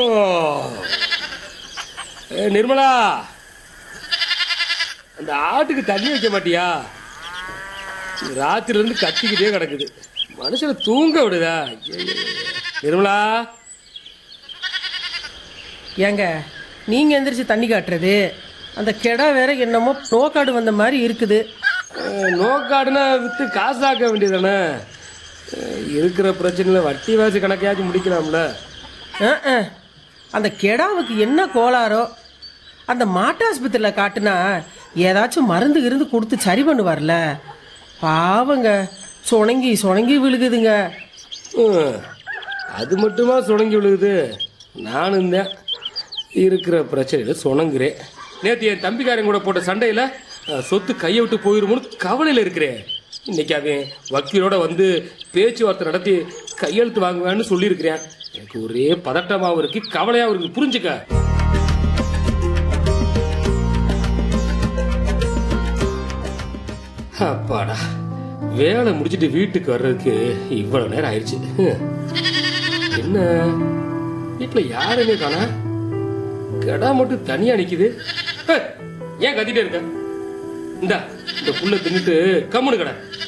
ஓ. ஏ, நிர்மலா அந்த ஆட்டுக்கு தண்ணி வைக்க மாட்டியா ராத்திரில இருந்து கத்திக்கிட்டே கிடக்குது மனுஷனை தூங்க விடுதா ஐயையோ. நிர்மலா ஏங்க நீங்க எந்திரிச்சு தண்ணி காட்டுறது அந்த கெடா வேற என்னமோ நோக்காடு வந்த மாதிரி இருக்குது அஹ், நோக்காடுனா வித்து காசாக்க வேண்டியதானே அஹ், இருக்கிற பிரச்சனையில வட்டி வாசி கணக்கையாச்சும் முடிக்கலாம்ல அஹ், அஹ். அந்த கெடாவுக்கு என்ன கோளாரோ அந்த மாட்டாஸ்பத்திரியில் காட்டுனா ஏதாச்சும் மருந்து இருந்து கொடுத்து சரி பண்ணுவார்ல பாவங்க சுணங்கி சுணங்கி விழுகுதுங்க ஹம், அது மட்டுமா சுணங்கி விழுகுது நானும் தான் இருக்கிற பிரச்சனையில சுணங்குறேன் நேற்று என் தம்பிக்காரன் கூட போட்ட சண்டையில் அஹ், சொத்து கையை விட்டு போயிருமோன்னு கவலையில் இருக்கிறேன் இன்னைக்கு அவன் வக்கீலோட வந்து பேச்சுவார்த்தை நடத்தி கையெழுத்து வாங்குவேன்னு சொல்லியிருக்கிறேன் எனக்கு ஒரே பதட்டமாகவும் இருக்கு கவலையாகவும் இருக்கு புரிஞ்சுக்க அப்பாடா வேலை முடிச்சிட்டு வீட்டுக்கு வர்றதுக்கு இவ்வளவு நேரம் ஆயிடுச்சு ஹம். என்ன வீட்டுல யாருமே காணா கடா மட்டும் தனியா நிக்குது ஹே, ஏன் கத்திட்டே இருக்க இந்தா இந்த புல்ல தின்னுட்டு கம்முனு கடை